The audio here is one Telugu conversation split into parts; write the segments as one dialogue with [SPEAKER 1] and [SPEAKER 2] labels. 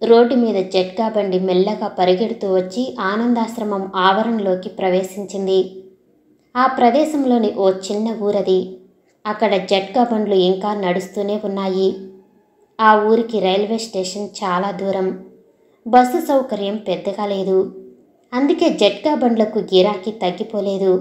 [SPEAKER 1] రోడ్డు మీద జట్కా బండి మెల్లగా పరిగెడుతూ వచ్చి ఆనందాశ్రమం ఆవరణలోకి ప్రవేశించింది ఆ ప్రదేశంలోని ఓ చిన్న ఊరది అక్కడ జట్కా బండ్లు ఇంకా నడుస్తూనే ఉన్నాయి ఆ ఊరికి రైల్వే స్టేషన్ చాలా దూరం బస్సు సౌకర్యం పెద్దగా లేదు అందుకే జట్కా బండ్లకు గిరాకీ తగ్గిపోలేదు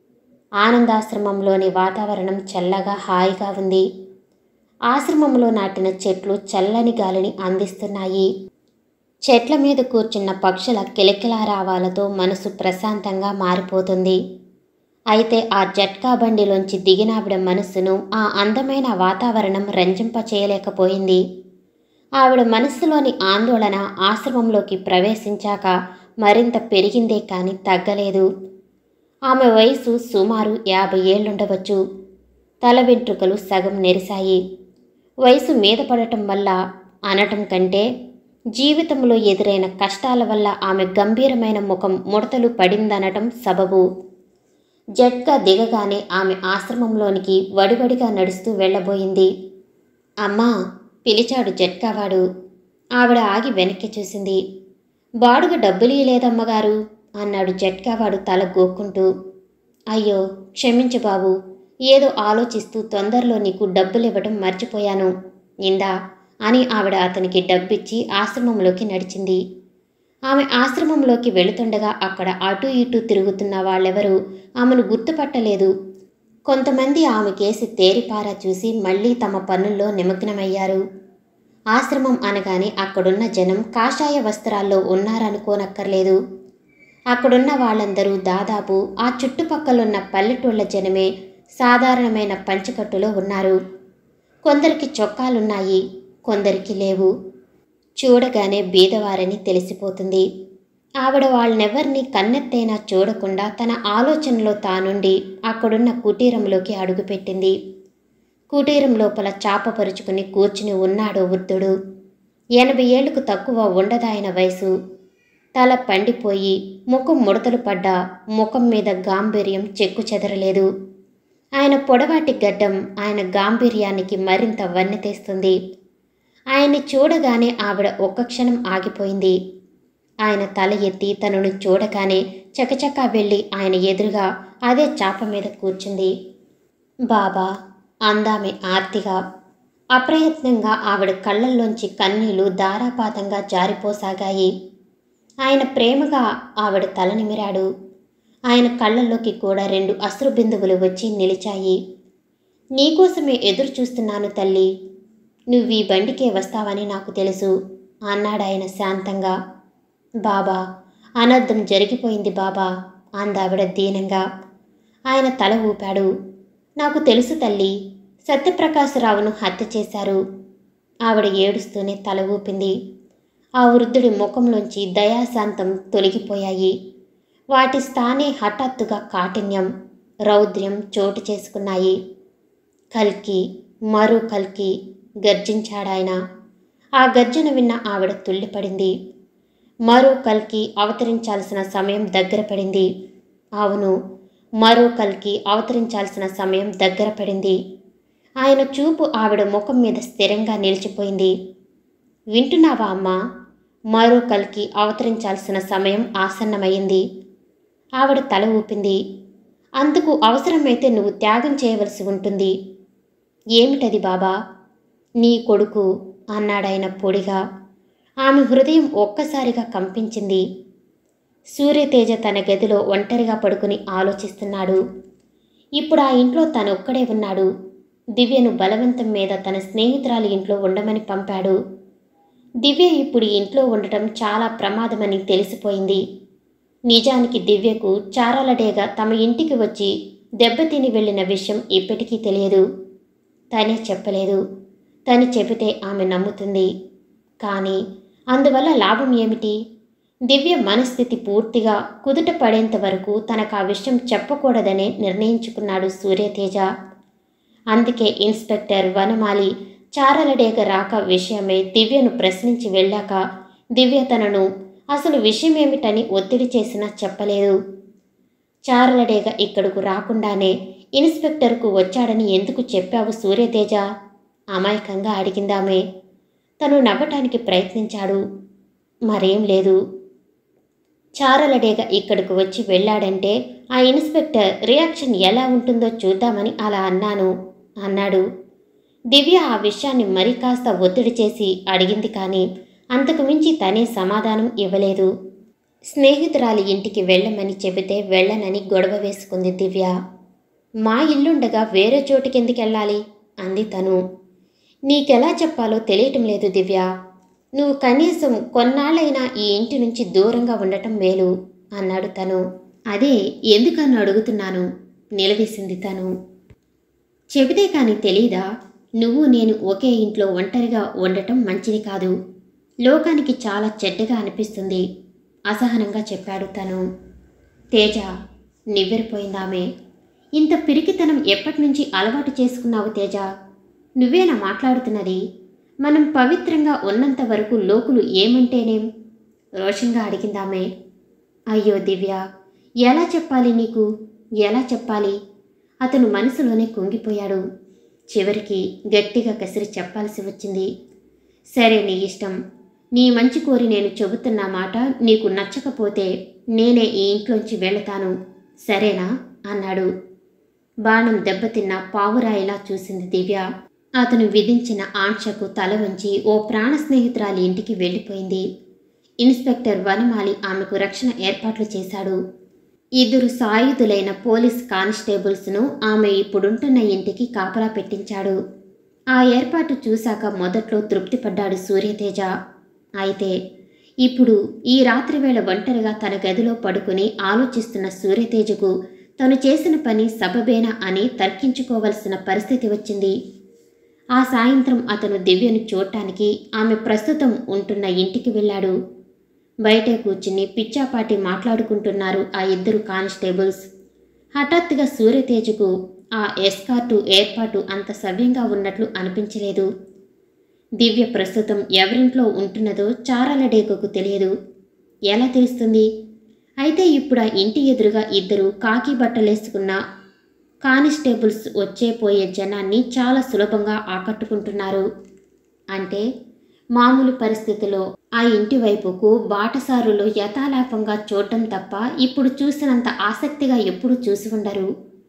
[SPEAKER 1] ఆనందాశ్రమంలోని వాతావరణం చల్లగా హాయిగా ఉంది ఆశ్రమంలో నాటిన చెట్లు చల్లని గాలిని అందిస్తున్నాయి చెట్ల మీద కూర్చున్న పక్షుల కిలకిలారావాలతో మనసు ప్రశాంతంగా మారిపోతుంది అయితే ఆ జట్కా బండిలోంచి దిగినావిడ మనస్సును ఆ అందమైన వాతావరణం రంజింపచేయలేకపోయింది ఆవిడ మనస్సులోని ఆందోళన ఆశ్రమంలోకి ప్రవేశించాక మరింత పెరిగిందే కానీ తగ్గలేదు ఆమె వయసు సుమారు యాభై ఏళ్లుండవచ్చు తల వెంట్రుకలు సగం నెరిశాయి వయసు మీద పడటం వల్ల అనటం కంటే జీవితంలో ఎదురైన కష్టాల వల్ల ఆమె గంభీరమైన ముఖం ముడతలు పడిందనటం సబబు జట్కా దిగగానే ఆమె ఆశ్రమంలోనికి వడివడిగా నడుస్తూ వెళ్ళబోయింది అమ్మా పిలిచాడు జట్కావాడు ఆవిడ ఆగి వెనక్కి చూసింది బాడుగ డబ్బులు లేదమ్మగారు అన్నాడు జట్కావాడు తల గోక్కుంటూ అయ్యో క్షమించు బాబు ఏదో ఆలోచిస్తూ తొందరలో నీకు డబ్బులు ఇవ్వడం మర్చిపోయాను ఇందా అని ఆవిడ అతనికి డబ్బిచ్చి ఆశ్రమంలోకి నడిచింది ఆమె ఆశ్రమంలోకి వెళుతుండగా అక్కడ అటు ఇటు తిరుగుతున్న వాళ్ళెవరూ ఆమెను గుర్తుపట్టలేదు కొంతమంది ఆమె కేసి తేరిపారా చూసి మళ్ళీ తమ పనుల్లో నిమగ్నమయ్యారు ఆశ్రమం అనగానే అక్కడున్న జనం కాషాయ వస్త్రాల్లో ఉన్నారనుకోనక్కర్లేదు అక్కడున్న వాళ్ళందరూ దాదాపు ఆ చుట్టుపక్కలున్న పల్లెటూళ్ళ జనమే సాధారణమైన పంచకట్టులో ఉన్నారు కొందరికి చొక్కాలున్నాయి కొందరికి లేవు చూడగానే బీదవారని తెలిసిపోతుంది ఆవిడ వాళ్ళనెవ్వరినీ కన్నెత్తైనా చూడకుండా తన ఆలోచనలో తానుండి అక్కడున్న కుటీరంలోకి అడుగుపెట్టింది కుటీరం లోపల చాపపరుచుకుని కూర్చుని ఉన్నాడో వృద్ధుడు ఎనభై ఏళ్లకు తక్కువ ఉండదాయన వయసు తల పండిపోయి ముఖం ముడతలు పడ్డా ముఖం మీద గాంభీర్యం చెక్కు చెదరలేదు ఆయన పొడవాటి గడ్డం ఆయన గాంభీర్యానికి మరింత వన్నె తెస్తుంది ఆయన్ని చూడగానే ఆవిడ ఒక్క క్షణం ఆగిపోయింది ఆయన తల ఎత్తి తనను చూడగానే చకచకా వెళ్ళి ఆయన ఎదురుగా అదే చాప మీద కూర్చుంది బాబా అందామె ఆర్తిగా అప్రయత్నంగా ఆవిడ కళ్ళల్లోంచి కన్నీళ్లు ధారాపాతంగా జారిపోసాగాయి ఆయన ప్రేమగా ఆవిడ తల నిమిరాడు ఆయన కళ్ళల్లోకి కూడా రెండు అశ్రు బిందువులు వచ్చి నిలిచాయి నీకోసమే ఎదురు చూస్తున్నాను తల్లి నువ్వు ఈ బండికే వస్తావని నాకు తెలుసు అన్నాడాయన శాంతంగా బాబా అనర్థం జరిగిపోయింది బాబా అందావిడ దీనంగా ఆయన తల ఊపాడు నాకు తెలుసు తల్లి సత్యప్రకాశరావును హత్య చేశారు ఆవిడ ఏడుస్తూనే తల ఊపింది ఆ వృద్ధుడి ముఖంలోంచి దయాశాంతం తొలగిపోయాయి వాటి స్థానే హఠాత్తుగా కాఠిన్యం రౌద్ర్యం చోటు చేసుకున్నాయి కల్కి మరో కల్కి గర్జించాడాయన ఆ గర్జన విన్న ఆవిడ తుళ్ళిపడింది మరో కల్కి అవతరించాల్సిన సమయం దగ్గర పడింది అవును మరో కల్కి అవతరించాల్సిన సమయం దగ్గర పడింది ఆయన చూపు ఆవిడ ముఖం మీద స్థిరంగా నిలిచిపోయింది వింటున్నావా అమ్మా మరో కల్కి అవతరించాల్సిన సమయం ఆసన్నమైంది ఆవిడ తల ఊపింది అందుకు అవసరమైతే నువ్వు త్యాగం చేయవలసి ఉంటుంది ఏమిటది బాబా నీ కొడుకు అన్నాడాయన పొడిగా ఆమె హృదయం ఒక్కసారిగా కంపించింది సూర్యతేజ తన గదిలో ఒంటరిగా పడుకుని ఆలోచిస్తున్నాడు ఇప్పుడు ఆ ఇంట్లో తనొక్కడే ఉన్నాడు దివ్యను బలవంతం మీద తన స్నేహితురాలి ఇంట్లో ఉండమని పంపాడు దివ్య ఇప్పుడు ఈ ఇంట్లో ఉండటం చాలా ప్రమాదమని తెలిసిపోయింది నిజానికి దివ్యకు చారాలడేగా తమ ఇంటికి వచ్చి దెబ్బతిని వెళ్ళిన విషయం ఇప్పటికీ తెలియదు తనే చెప్పలేదు తను చెబితే ఆమె నమ్ముతుంది కానీ అందువల్ల లాభం ఏమిటి దివ్య మనస్థితి పూర్తిగా కుదుట పడేంత వరకు తనకు ఆ విషయం చెప్పకూడదనే నిర్ణయించుకున్నాడు సూర్యతేజ అందుకే ఇన్స్పెక్టర్ వనమాలి చారలడేగ రాక విషయమై దివ్యను ప్రశ్నించి వెళ్ళాక దివ్య తనను అసలు విషయమేమిటని ఒత్తిడి చేసినా చెప్పలేదు చారలడేగ ఇక్కడకు రాకుండానే ఇన్స్పెక్టర్కు వచ్చాడని ఎందుకు చెప్పావు సూర్యతేజ అమాయకంగా అడిగిందామే తను నవ్వటానికి ప్రయత్నించాడు మరేం లేదు చారలడేగ ఇక్కడికి వచ్చి వెళ్ళాడంటే ఆ ఇన్స్పెక్టర్ రియాక్షన్ ఎలా ఉంటుందో చూద్దామని అలా అన్నాను అన్నాడు దివ్య ఆ విషయాన్ని మరి కాస్త ఒత్తిడి చేసి అడిగింది కానీ అంతకు మించి తనే సమాధానం ఇవ్వలేదు స్నేహితురాలి ఇంటికి వెళ్ళమని చెబితే వెళ్ళనని గొడవ వేసుకుంది దివ్య మా ఇల్లుండగా వేరే చోటుకెందుకెళ్ళాలి అంది తను నీకెలా చెప్పాలో తెలియటం లేదు దివ్య నువ్వు కనీసం కొన్నాళ్ళైనా ఈ ఇంటి నుంచి దూరంగా ఉండటం మేలు అన్నాడు తను అదే ఎందుకని అడుగుతున్నాను నిలదీసింది తను చెబితే కానీ తెలీదా నువ్వు నేను ఒకే ఇంట్లో ఒంటరిగా ఉండటం మంచిది కాదు లోకానికి చాలా చెడ్డగా అనిపిస్తుంది అసహనంగా చెప్పాడు తను తేజ నివ్వెరపోయిందామే ఇంత పిరికితనం ఎప్పటి నుంచి అలవాటు చేసుకున్నావు తేజ నువ్వేనా మాట్లాడుతున్నది మనం పవిత్రంగా ఉన్నంత వరకు లోకులు ఏమంటేనేం రోషంగా అడిగిందామే అయ్యో దివ్య ఎలా చెప్పాలి నీకు ఎలా చెప్పాలి అతను మనసులోనే కుంగిపోయాడు చివరికి గట్టిగా కసిరి చెప్పాల్సి వచ్చింది సరే నీ ఇష్టం నీ మంచి కోరి నేను చెబుతున్న మాట నీకు నచ్చకపోతే నేనే ఈ ఇంట్లోంచి వెళతాను సరేనా అన్నాడు బాణం దెబ్బతిన్న పావురాయిలా చూసింది దివ్య అతను విధించిన ఆంక్షకు తల వంచి ఓ ప్రాణ స్నేహితురాలి ఇంటికి వెళ్ళిపోయింది ఇన్స్పెక్టర్ వనమాలి ఆమెకు రక్షణ ఏర్పాట్లు చేశాడు ఇద్దరు సాయుధులైన పోలీస్ కానిస్టేబుల్స్ను ఆమె ఇప్పుడుంటున్న ఇంటికి కాపలా పెట్టించాడు ఆ ఏర్పాటు చూశాక మొదట్లో తృప్తిపడ్డాడు సూర్యతేజ అయితే ఇప్పుడు ఈ రాత్రివేళ ఒంటరిగా తన గదిలో పడుకుని ఆలోచిస్తున్న సూర్యతేజకు తను చేసిన పని సబబేనా అని తర్కించుకోవలసిన పరిస్థితి వచ్చింది ఆ సాయంత్రం అతను దివ్యను చూడటానికి ఆమె ప్రస్తుతం ఉంటున్న ఇంటికి వెళ్ళాడు బయటే కూర్చుని పిచ్చాపాటి మాట్లాడుకుంటున్నారు ఆ ఇద్దరు కానిస్టేబుల్స్ హఠాత్తుగా సూర్యతేజకు ఆ ఎస్కార్టు ఏర్పాటు అంత సవ్యంగా ఉన్నట్లు అనిపించలేదు దివ్య ప్రస్తుతం ఎవరింట్లో ఉంటున్నదో చారాలడేకకు తెలియదు ఎలా తెలుస్తుంది అయితే ఇప్పుడు ఆ ఇంటి ఎదురుగా ఇద్దరు కాకి బట్టలేసుకున్న కానిస్టేబుల్స్ వచ్చే పోయే జనాన్ని చాలా సులభంగా ఆకట్టుకుంటున్నారు అంటే మామూలు పరిస్థితిలో ఆ ఇంటి వైపుకు బాటసారులు యథాలాపంగా చూడటం తప్ప ఇప్పుడు చూసినంత ఆసక్తిగా ఎప్పుడూ చూసి ఉండరు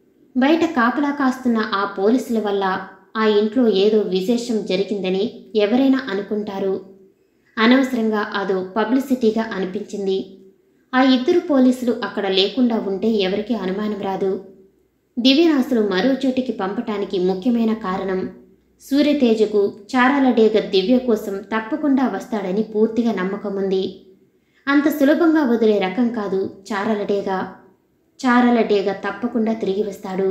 [SPEAKER 1] బయట కాపలా కాస్తున్న ఆ పోలీసుల వల్ల ఆ ఇంట్లో ఏదో విశేషం జరిగిందని ఎవరైనా అనుకుంటారు అనవసరంగా అదో పబ్లిసిటీగా అనిపించింది ఆ ఇద్దరు పోలీసులు అక్కడ లేకుండా ఉంటే ఎవరికీ అనుమానం రాదు దివ్యనాసులు మరో చోటికి పంపటానికి ముఖ్యమైన కారణం సూర్యతేజకు చారాలడేగ దివ్య కోసం తప్పకుండా వస్తాడని పూర్తిగా నమ్మకం ఉంది అంత సులభంగా వదిలే రకం కాదు చారలడేగా చారలడేగ తప్పకుండా తిరిగి వస్తాడు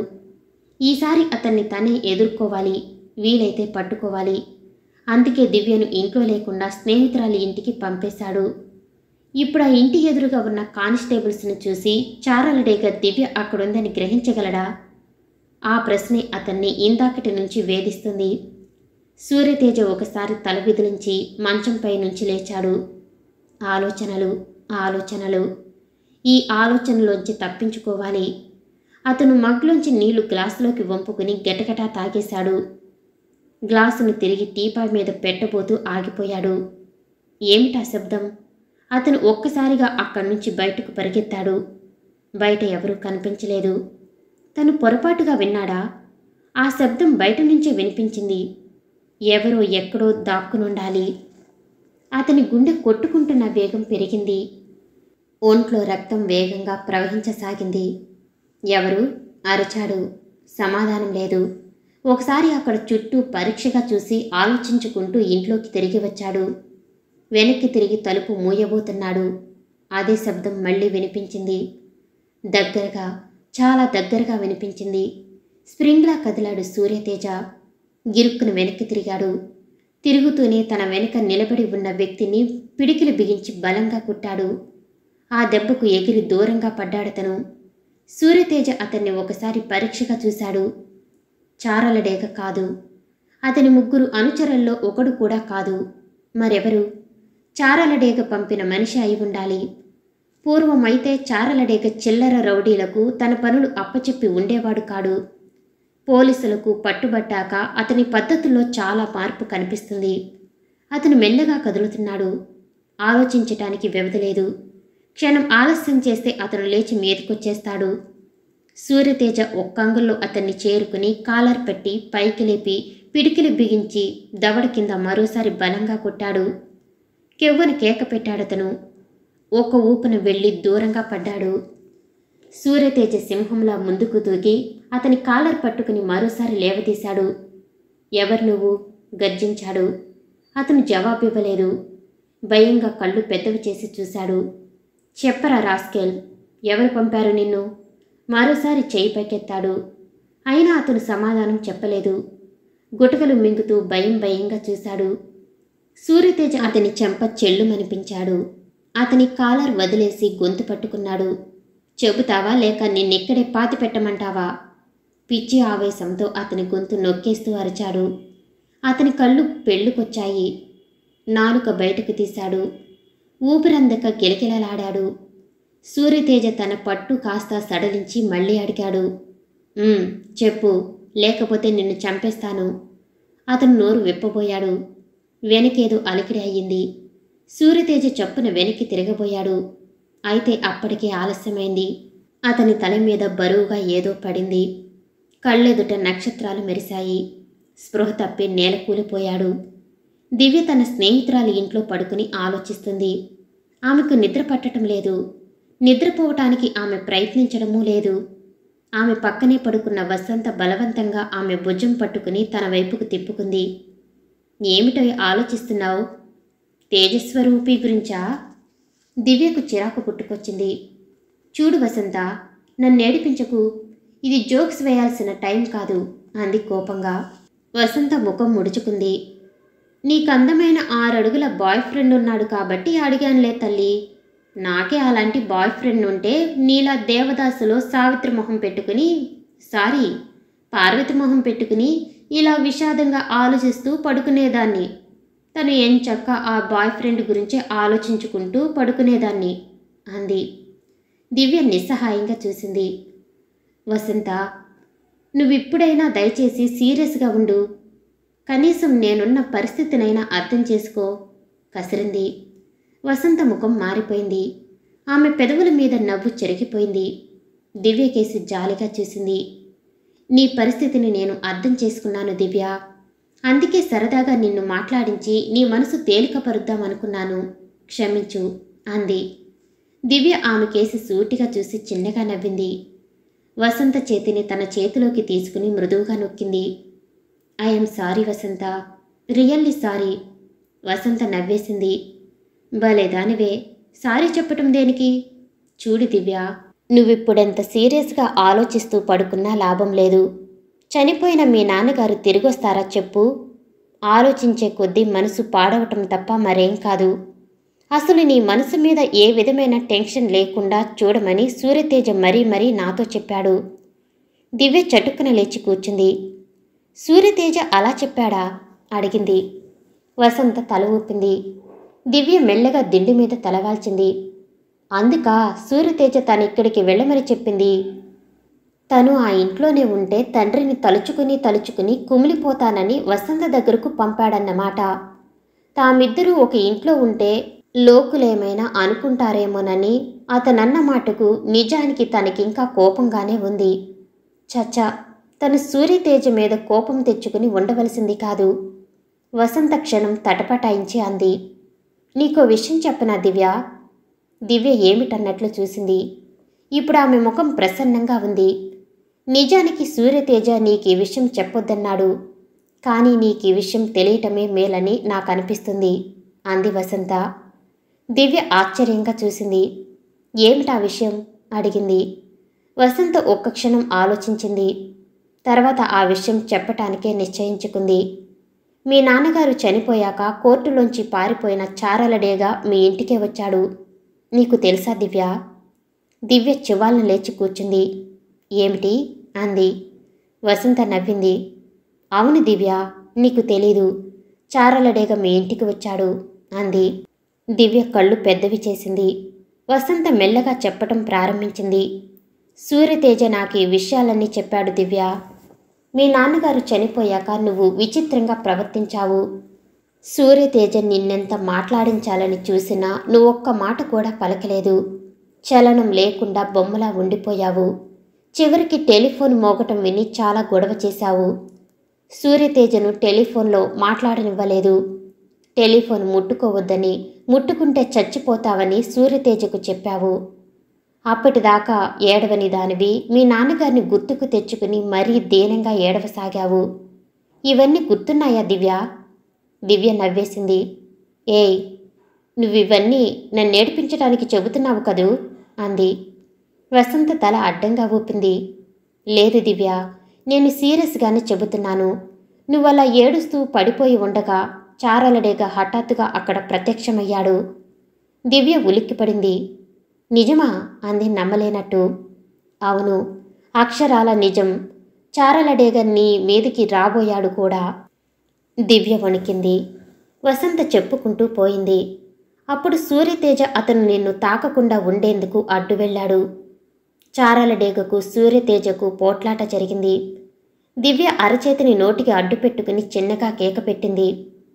[SPEAKER 1] ఈసారి అతన్ని తనే ఎదుర్కోవాలి వీలైతే పట్టుకోవాలి అందుకే దివ్యను ఇంట్లో లేకుండా స్నేహితురాలి ఇంటికి పంపేశాడు ఇప్పుడు ఆ ఇంటి ఎదురుగా ఉన్న కానిస్టేబుల్స్ను చూసి చారలడేగ దివ్య అక్కడుందని గ్రహించగలడా ఆ ప్రశ్నే అతన్ని ఇందాకటి నుంచి వేధిస్తుంది సూర్యతేజ ఒకసారి తల విదిలించి మంచంపై నుంచి లేచాడు ఆలోచనలు ఆలోచనలు ఈ ఆలోచనలోంచి తప్పించుకోవాలి అతను మగ్లోంచి నీళ్లు గ్లాసులోకి వంపుకుని గటగటా తాగేశాడు గ్లాసును తిరిగి టీపాయ్ మీద పెట్టబోతూ ఆగిపోయాడు ఏమిటా శబ్దం అతను ఒక్కసారిగా అక్కడి నుంచి బయటకు పరిగెత్తాడు బయట ఎవరూ కనిపించలేదు తను పొరపాటుగా విన్నాడా ఆ శబ్దం బయట నుంచే వినిపించింది ఎవరో ఎక్కడో దాక్కునుండాలి అతని గుండె కొట్టుకుంటున్న వేగం పెరిగింది ఒంట్లో రక్తం వేగంగా ప్రవహించసాగింది ఎవరు అరిచాడు సమాధానం లేదు ఒకసారి అక్కడ చుట్టూ పరీక్షగా చూసి ఆలోచించుకుంటూ ఇంట్లోకి తిరిగి వచ్చాడు వెనక్కి తిరిగి తలుపు మూయబోతున్నాడు అదే శబ్దం మళ్ళీ వినిపించింది దగ్గరగా చాలా దగ్గరగా వినిపించింది స్ప్రింగ్లా కదిలాడు సూర్యతేజ గిరుక్కును వెనక్కి తిరిగాడు తిరుగుతూనే తన వెనుక నిలబడి ఉన్న వ్యక్తిని పిడికిలు బిగించి బలంగా కుట్టాడు ఆ దెబ్బకు ఎగిరి దూరంగా పడ్డాడతను సూర్యతేజ అతన్ని ఒకసారి పరీక్షగా చూశాడు చారలడేగ కాదు అతని ముగ్గురు అనుచరుల్లో ఒకడు కూడా కాదు మరెవరు చారలడేగ పంపిన మనిషి అయి ఉండాలి పూర్వమైతే చారలడేగ చిల్లర రౌడీలకు తన పనులు అప్పచెప్పి ఉండేవాడు కాడు పోలీసులకు పట్టుబట్టాక అతని పద్ధతుల్లో చాలా మార్పు కనిపిస్తుంది అతను మెల్లగా కదులుతున్నాడు ఆలోచించటానికి వ్యవధి లేదు క్షణం ఆలస్యం చేస్తే అతను లేచి మీదకొచ్చేస్తాడు సూర్యతేజ ఒక్కంగుల్లో అతన్ని చేరుకుని కాలర్ పెట్టి పైకి లేపి పిడికిలి బిగించి దవడ కింద మరోసారి బలంగా కొట్టాడు కెవ్వని కేక పెట్టాడతను ఒక ఊపున వెళ్ళి దూరంగా పడ్డాడు సూర్యతేజ సింహంలా ముందుకు దూకి అతని కాలర్ పట్టుకుని మరోసారి లేవదీశాడు ఎవరు నువ్వు గర్జించాడు అతను జవాబివ్వలేదు భయంగా కళ్ళు పెద్దవి చేసి చూశాడు చెప్పరా రాస్కెల్ ఎవరు పంపారు నిన్ను మరోసారి చేయి పైకెత్తాడు అయినా అతను సమాధానం చెప్పలేదు గుటకలు మింగుతూ భయం భయంగా చూశాడు సూర్యతేజ అతని చెంప చెల్లుమనిపించాడు అతని కాలర్ వదిలేసి గొంతు పట్టుకున్నాడు చెబుతావా లేక నిన్నెక్కడే పాతి పెట్టమంటావా పిచ్చి ఆవేశంతో అతని గొంతు నొక్కేస్తూ అరిచాడు అతని కళ్ళు పెళ్ళుకొచ్చాయి నాలుక బయటకు తీశాడు ఊపిరందక గిలగిలలాడాడు సూర్యతేజ తన పట్టు కాస్త సడలించి మళ్ళీ అడిగాడు "ఉమ్, చెప్పు లేకపోతే నిన్ను చంపేస్తాను అతను నోరు విప్పబోయాడు వెనకేదో అలికిడి అయ్యింది సూర్యతేజ చప్పున వెనక్కి తిరగబోయాడు అయితే అప్పటికే ఆలస్యమైంది అతని తల మీద బరువుగా ఏదో పడింది కళ్ళెదుట నక్షత్రాలు మెరిశాయి స్పృహ తప్పి నేల కూలిపోయాడు దివ్య తన స్నేహితురాలి ఇంట్లో పడుకుని ఆలోచిస్తుంది ఆమెకు నిద్ర పట్టడం లేదు నిద్రపోవటానికి ఆమె ప్రయత్నించడమూ లేదు ఆమె పక్కనే పడుకున్న వసంత బలవంతంగా ఆమె భుజం పట్టుకుని తన వైపుకు తిప్పుకుంది ఏమిటో ఆలోచిస్తున్నావు తేజస్వరూపి గురించా దివ్యకు చిరాకు పుట్టుకొచ్చింది చూడు వసంత నన్ను ఏడిపించకు ఇది జోక్స్ వేయాల్సిన టైం కాదు అంది కోపంగా వసంత ముఖం ముడుచుకుంది నీకు అందమైన ఆరడుగుల బాయ్ ఫ్రెండ్ ఉన్నాడు కాబట్టి అడిగానులే తల్లి నాకే అలాంటి బాయ్ ఫ్రెండ్ ఉంటే నీలా దేవదాసులో సావిత్రి మొహం పెట్టుకుని సారీ పార్వతి మొహం పెట్టుకుని ఇలా విషాదంగా ఆలోచిస్తూ పడుకునేదాన్ని తను ఎంచక్క ఆ బాయ్ ఫ్రెండ్ గురించే ఆలోచించుకుంటూ పడుకునేదాన్ని అంది దివ్య నిస్సహాయంగా చూసింది వసంత నువ్విప్పుడైనా దయచేసి సీరియస్గా ఉండు కనీసం నేనున్న పరిస్థితినైనా అర్థం చేసుకో కసిరింది వసంత ముఖం మారిపోయింది ఆమె పెదవుల మీద నవ్వు చెరిగిపోయింది దివ్య కేసి జాలిగా చూసింది నీ పరిస్థితిని నేను అర్థం చేసుకున్నాను దివ్య అందుకే సరదాగా నిన్ను మాట్లాడించి నీ మనసు తేలికపరుద్దామనుకున్నాను క్షమించు అంది దివ్య ఆమె కేసి సూటిగా చూసి చిన్నగా నవ్వింది వసంత చేతిని తన చేతిలోకి తీసుకుని మృదువుగా నొక్కింది I'm sorry Vasantha really sorry Vasantha నవ్వేసింది భలే దానివే సారీ చెప్పటం దేనికి చూడు దివ్య నువ్విప్పుడెంత సీరియస్గా ఆలోచిస్తూ పడుకున్నా లాభం లేదు చనిపోయిన మీ నాన్నగారు తిరిగొస్తారా చెప్పు ఆలోచించే కొద్దీ మనసు పాడవటం తప్ప మరేం కాదు అసలు నీ మనసు మీద ఏ విధమైన టెన్షన్ లేకుండా చూడమని సూర్యతేజ మరీ మరీ నాతో చెప్పాడు దివ్య చటుక్కున లేచి కూర్చుంది సూర్యతేజ అలా చెప్పాడా అడిగింది వసంత తల ఊపింది దివ్య మెల్లగా దిండి మీద తలవాల్చింది అందుక సూర్యతేజ తను ఇక్కడికి వెళ్ళమని చెప్పింది తను ఆ ఇంట్లోనే ఉంటే తండ్రిని తలుచుకుని తలుచుకుని కుమిలిపోతానని వసంత దగ్గరకు పంపాడన్నమాట తామిద్దరూ ఒక ఇంట్లో ఉంటే లోకులేమైనా అనుకుంటారేమోనని అతనన్న మాటకు నిజానికి తనకింకా కోపంగానే ఉంది చచ్చా తను సూర్యతేజ మీద కోపం తెచ్చుకుని ఉండవలసింది కాదు వసంత క్షణం తటపటాయించి అంది నీకో విషయం చెప్పనా దివ్య దివ్య ఏమిటన్నట్లు చూసింది ఇప్పుడు ఆమె ముఖం ప్రసన్నంగా ఉంది నిజానికి సూర్యతేజ నీకు ఈ విషయం చెప్పొద్దన్నాడు కానీ నీకు ఈ విషయం తెలియటమే మేలని నాకు అనిపిస్తుంది అంది వసంత దివ్య ఆశ్చర్యంగా చూసింది ఏమిటా విషయం అడిగింది వసంత ఒక్క క్షణం ఆలోచించింది తర్వాత ఆ విషయం చెప్పటానికే నిశ్చయించుకుంది మీ నాన్నగారు చనిపోయాక కోర్టులోంచి పారిపోయిన చారలడేగా మీ ఇంటికే వచ్చాడు నీకు తెలుసా దివ్య దివ్య చివాలను లేచి కూర్చుంది ఏమిటి అంది వసంత నవ్వింది అవును దివ్య నీకు తెలీదు చారలడేగా మీ ఇంటికి వచ్చాడు అంది దివ్య కళ్ళు పెద్దవి చేసింది వసంత మెల్లగా చెప్పటం ప్రారంభించింది సూర్యతేజ నాకు ఈ విషయాలన్నీ చెప్పాడు దివ్య మీ నాన్నగారు చనిపోయాక నువ్వు విచిత్రంగా ప్రవర్తించావు సూర్యతేజ నిన్నెంత మాట్లాడించాలని చూసినా నువ్వొక్క మాట కూడా పలకలేదు చలనం లేకుండా బొమ్మలా ఉండిపోయావు చివరికి టెలిఫోన్ మోగటం విని చాలా గొడవ చేశావు సూర్యతేజను టెలిఫోన్లో మాట్లాడనివ్వలేదు టెలిఫోన్ ముట్టుకోవద్దని ముట్టుకుంటే చచ్చిపోతావని సూర్యతేజకు చెప్పావు అప్పటిదాకా ఏడవని దానివి మీ నాన్నగారిని గుర్తుకు తెచ్చుకుని మరీ దీనంగా ఏడవసాగావు ఇవన్నీ గుర్తున్నాయా దివ్య దివ్య నవ్వేసింది ఏయ్ నువ్వివన్నీ నన్ను ఏడిపించడానికి చెబుతున్నావు కదూ అంది వసంత తల అడ్డంగా ఊపింది లేదు దివ్య నేను సీరియస్గానే చెబుతున్నాను నువ్వలా ఏడుస్తూ పడిపోయి ఉండగా చారలడేగా హఠాత్తుగా అక్కడ ప్రత్యక్షమయ్యాడు దివ్య ఉలిక్కిపడింది నిజమా అంది నమ్మలేనట్టు అవును అక్షరాల నిజం చారలడేగ నీ మీదికి రాబోయాడు కూడా దివ్య వణికింది వసంత చెప్పుకుంటూ పోయింది అప్పుడు సూర్యతేజ అతను నిన్ను తాకకుండా ఉండేందుకు అడ్డు వెళ్ళాడు చారలడేగకు సూర్యతేజకు పోట్లాట జరిగింది దివ్య అరచేతిని నోటికి అడ్డు పెట్టుకుని చిన్నగా కేక పెట్టింది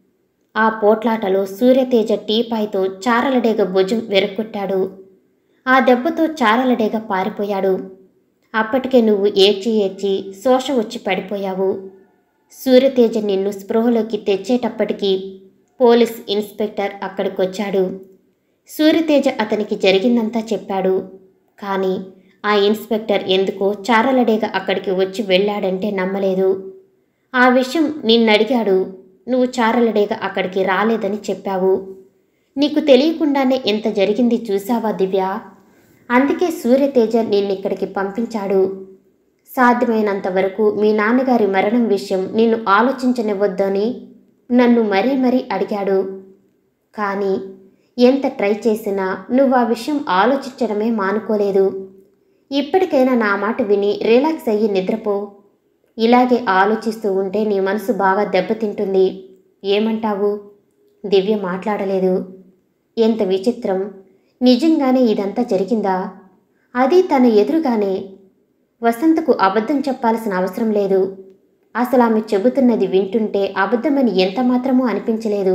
[SPEAKER 1] ఆ పోట్లాటలో సూర్యతేజ టీపాయ్తో చారలడేగ భుజం వెరక్కొట్టాడు ఆ దెబ్బతో చారలడేగ పారిపోయాడు అప్పటికే నువ్వు ఏడ్చి ఏడ్చి శోష వచ్చి పడిపోయావు సూర్యతేజ నిన్ను స్పృహలోకి తెచ్చేటప్పటికి పోలీస్ ఇన్స్పెక్టర్ అక్కడికొచ్చాడు సూర్యతేజ అతనికి జరిగిందంతా చెప్పాడు కానీ ఆ ఇన్స్పెక్టర్ ఎందుకో చారలడేగ అక్కడికి వచ్చి వెళ్ళాడంటే నమ్మలేదు ఆ విషయం నిన్నడిగాడు నువ్వు చారలడేగ అక్కడికి రాలేదని చెప్పావు నీకు తెలియకుండానే ఎంత జరిగింది చూసావా దివ్య అందుకే సూర్యతేజ నిన్నిక్కడికి పంపించాడు సాధ్యమైనంత వరకు మీ నాన్నగారి మరణం విషయం నిన్ను ఆలోచించనివ్వద్దని నన్ను మరీ మరీ అడిగాడు కానీ ఎంత ట్రై చేసినా నువ్వు ఆ విషయం ఆలోచించడమే మానుకోలేదు ఇప్పటికైనా నా మాట విని రిలాక్స్ అయ్యి నిద్రపో ఇలాగే ఆలోచిస్తూ ఉంటే నీ మనసు బాగా దెబ్బతింటుంది ఏమంటావు దివ్య మాట్లాడలేదు ఎంత విచిత్రం నిజంగానే ఇదంతా జరిగిందా అది తన ఎదురుగానే వసంతకు అబద్ధం చెప్పాల్సిన అవసరం లేదు అసలు ఆమె చెబుతున్నది వింటుంటే అబద్ధమని ఎంత మాత్రమూ అనిపించలేదు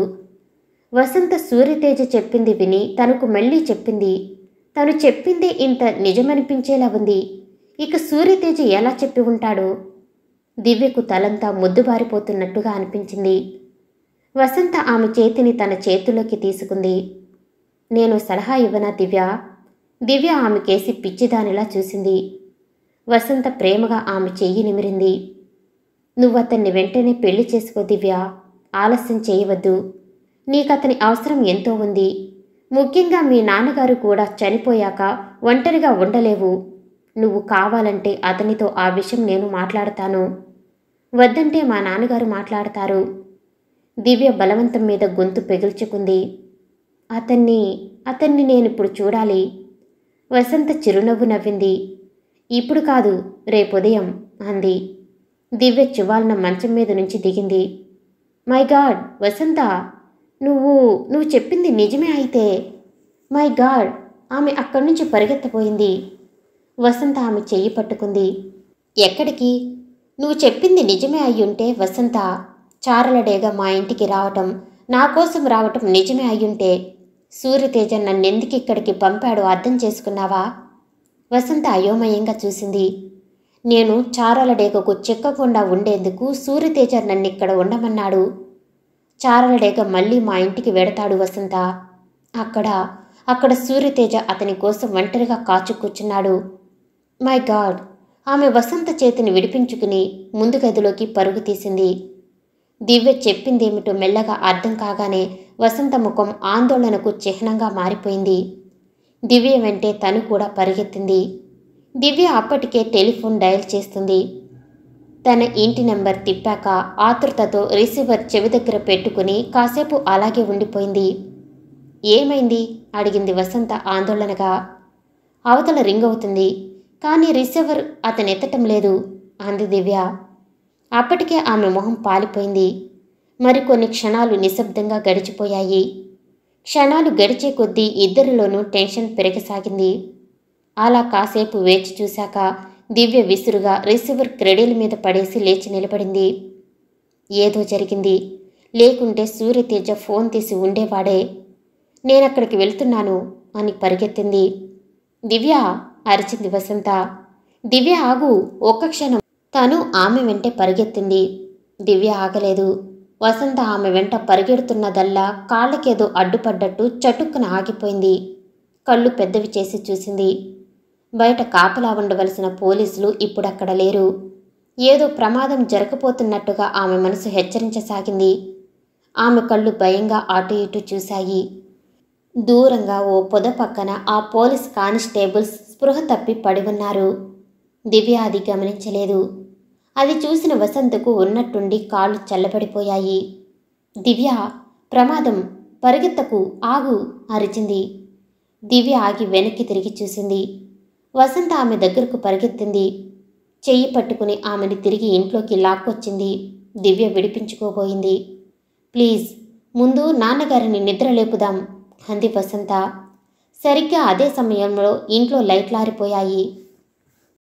[SPEAKER 1] వసంత సూర్యతేజ చెప్పింది విని తనకు మళ్ళీ చెప్పింది తను చెప్పిందే ఇంత నిజమనిపించేలా ఉంది ఇక సూర్యతేజ ఎలా చెప్పి ఉంటాడో దివ్యకు తలంతా ముద్దుబారిపోతున్నట్టుగా అనిపించింది వసంత ఆమె చేతిని తన చేతుల్లోకి తీసుకుంది నేను సలహా ఇవ్వనా దివ్య దివ్య ఆమె కేసి పిచ్చిదానిలా చూసింది వసంత ప్రేమగా ఆమె చెయ్యి నిమిరింది నువ్వు అతన్ని వెంటనే పెళ్లి చేసుకో దివ్య ఆలస్యం చేయవద్దు నీకతని అవసరం ఎంతో ఉంది ముఖ్యంగా మీ నాన్నగారు కూడా చనిపోయాక ఒంటరిగా ఉండలేవు నువ్వు కావాలంటే అతనితో ఆ విషయం నేను మాట్లాడతాను వద్దంటే మా నాన్నగారు మాట్లాడతారు దివ్య బలవంతం మీద గొంతు పెగిల్చుకుంది అతన్ని అతన్ని నేనిప్పుడు చూడాలి వసంత చిరునవ్వు నవ్వింది ఇప్పుడు కాదు రేపుదయం అంది దివ్య చువాలన మంచం మీద నుంచి దిగింది మై గాడ్ వసంత నువ్వు నువ్వు చెప్పింది నిజమే అయితే మై గాడ్ ఆమె అక్కడి నుంచి పరిగెత్తపోయింది వసంత ఆమె చెయ్యి పట్టుకుంది ఎక్కడికి నువ్వు చెప్పింది నిజమే అయ్యుంటే వసంత చారలడేగా మా ఇంటికి రావటం నా కోసం రావటం నిజమే అయ్యుంటే సూర్యతేజ నన్నెందుకు ఇక్కడికి పంపాడో అర్థం చేసుకున్నావా వసంత అయోమయంగా చూసింది నేను చారలడేగకు చిక్కకుండా ఉండేందుకు సూర్యతేజ నన్నిక్కడ ఉండమన్నాడు చారలడేగ మళ్ళీ మా ఇంటికి వెడతాడు వసంత అక్కడ అక్కడ సూర్యతేజ అతని కోసం ఒంటరిగా కాచు కూర్చున్నాడు మై గాడ్ ఆమె వసంత చేతిని విడిపించుకుని ముందు గదిలోకి పరుగు తీసింది దివ్య చెప్పిందేమిటో మెల్లగా అర్థం కాగానే వసంత ముఖం ఆందోళనకు చిహ్నంగా మారిపోయింది దివ్య వెంటే తను కూడా పరిగెత్తింది దివ్య అప్పటికే టెలిఫోన్ డయల్ చేస్తుంది తన ఇంటి నెంబర్ తిప్పాక ఆతృతతో రిసీవర్ చెవి దగ్గర పెట్టుకుని కాసేపు అలాగే ఉండిపోయింది ఏమైంది అడిగింది వసంత ఆందోళనగా అవతల రింగ్ అవుతుంది కానీ రిసీవర్ అతనెత్తటం లేదు అంది దివ్య అప్పటికే ఆమె మొహం పాలిపోయింది మరికొన్ని క్షణాలు నిశ్శబ్దంగా గడిచిపోయాయి క్షణాలు గడిచే కొద్దీ ఇద్దరిలోనూ టెన్షన్ పెరగసాగింది అలా కాసేపు వేచి చూశాక దివ్య విసురుగా రిసీవర్ క్రెడీల మీద పడేసి లేచి నిలబడింది ఏదో జరిగింది లేకుంటే సూర్యతేజ ఫోన్ తీసి ఉండేవాడే నేనక్కడికి వెళ్తున్నాను అని పరిగెత్తింది దివ్య అరిచింది వసంత దివ్య ఆగు ఒక్క క్షణం తను ఆమె వెంటే పరిగెత్తింది దివ్య ఆగలేదు వసంత ఆమె వెంట పరిగెడుతున్నదల్లా కాళ్ళకేదో అడ్డుపడ్డట్టు చటుక్కున ఆగిపోయింది కళ్ళు పెద్దవి చేసి చూసింది బయట కాపలా ఉండవలసిన పోలీసులు ఇప్పుడక్కడ లేరు ఏదో ప్రమాదం జరగబోతున్నట్టుగా ఆమె మనసు హెచ్చరించసాగింది ఆమె కళ్ళు భయంగా అటు ఇటు చూశాయి దూరంగా ఓ పొద పక్కన ఆ పోలీస్ కానిస్టేబుల్స్ స్పృహ తప్పి పడి ఉన్నారు దివ్య అది గమనించలేదు అది చూసిన వసంతకు ఉన్నట్టుండి కాళ్ళు చల్లబడిపోయాయి దివ్య ప్రమాదం పరిగెత్తకు ఆగు అరిచింది దివ్య ఆగి వెనక్కి తిరిగి చూసింది వసంత ఆమె దగ్గరకు పరిగెత్తింది చెయ్యి పట్టుకుని ఆమెని తిరిగి ఇంట్లోకి లాక్కొచ్చింది దివ్య విడిపించుకోబోయింది ప్లీజ్ ముందు నాన్నగారిని నిద్ర లేపుదాం అంది వసంత సరిగ్గా అదే సమయంలో ఇంట్లో లైట్లారిపోయాయి